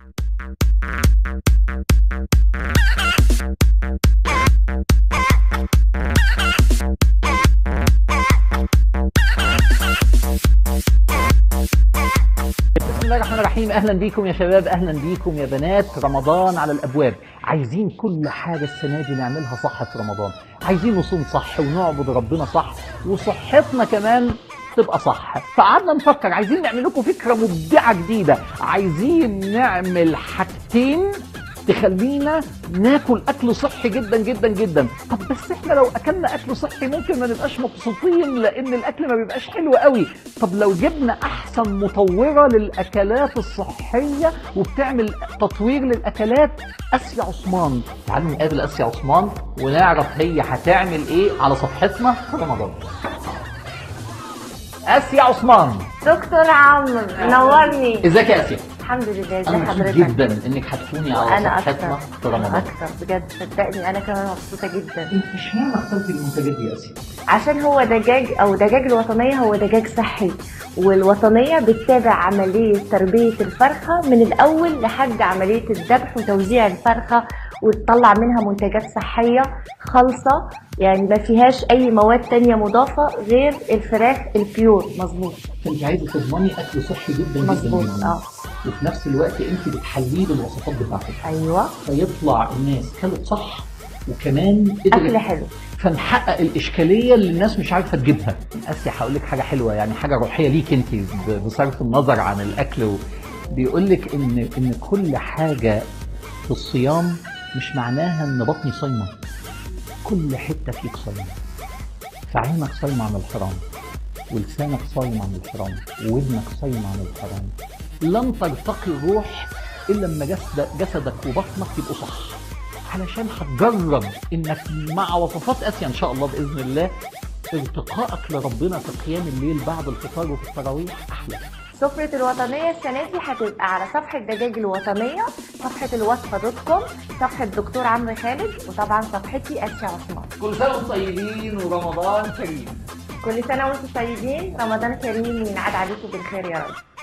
بسم الله الرحمن الرحيم اهلا بيكم يا شباب اهلا بيكم يا بنات رمضان على الابواب عايزين كل حاجه السنه دي نعملها صح في رمضان عايزين نصوم صح ونعبد ربنا صح وصحتنا كمان تبقى صح فقعدنا نفكر عايزين نعمل لكم فكره مبدعه جديده عايزين نعمل حاجتين تخلينا ناكل اكل صحي جدا جدا جدا طب بس احنا لو اكلنا اكل صحي ممكن ما نبقاش مبسوطين لان الاكل ما بيبقاش حلو قوي طب لو جبنا احسن مطوره للاكلات الصحيه وبتعمل تطوير للاكلات اسيا عثمان تعالوا نقابل اسيا عثمان ونعرف هي هتعمل ايه على صفحتنا في رمضان اسيا عثمان دكتور عمرو نورني ازيك يا اسيا الحمد لله ازي انا مبسوط حضرتك جدا انك هتكوني على انا صفحتنا اكتر في رمضان اكتر بجد صدقني انا كمان مبسوطه جدا انت اشمعنى اخترتي المنتجات دي يا اسيا؟ عشان هو دجاج او دجاج الوطنيه هو دجاج صحي والوطنيه بتتابع عمليه تربيه الفرخه من الاول لحد عمليه الذبح وتوزيع الفرخه وتطلع منها منتجات صحيه خالصه يعني ما فيهاش اي مواد تانية مضافه غير الفراخ البيور مظبوط فانت عايزه تضمني اكل صحي جدا جدا مظبوط جدا اه وفي نفس الوقت انت بتحليه بالوصفات بتاعتك ايوه فيطلع الناس كلت صح وكمان اكل قدرت حلو فنحقق الاشكاليه اللي الناس مش عارفه تجيبها اسيا هقول لك حاجه حلوه يعني حاجه روحيه ليك انت ب- بصرف النظر عن الاكل و... بيقول لك ان ان كل حاجه في الصيام مش معناها ان بطني صايمه كل حته فيك صايمه فعينك صايمه عن الحرام ولسانك صايم عن الحرام وودنك صايم عن الحرام لن ترتقي الروح الا لما جسد جسدك وبطنك يبقوا صح علشان هتجرب انك مع وصفات اسيا ان شاء الله باذن الله ارتقائك لربنا في قيام الليل بعد الفطار وفي التراويح احلى سفرة الوطنية السنة دي هتبقى على صفحة دجاج الوطنية صفحة الوصفة دوت كوم صفحة دكتور عمرو خالد وطبعا صفحتي أسيا عثمان كل سنه وانتم طيبين ورمضان كريم كل سنة وانتم طيبين رمضان كريم وينعاد عليكم بالخير يا رب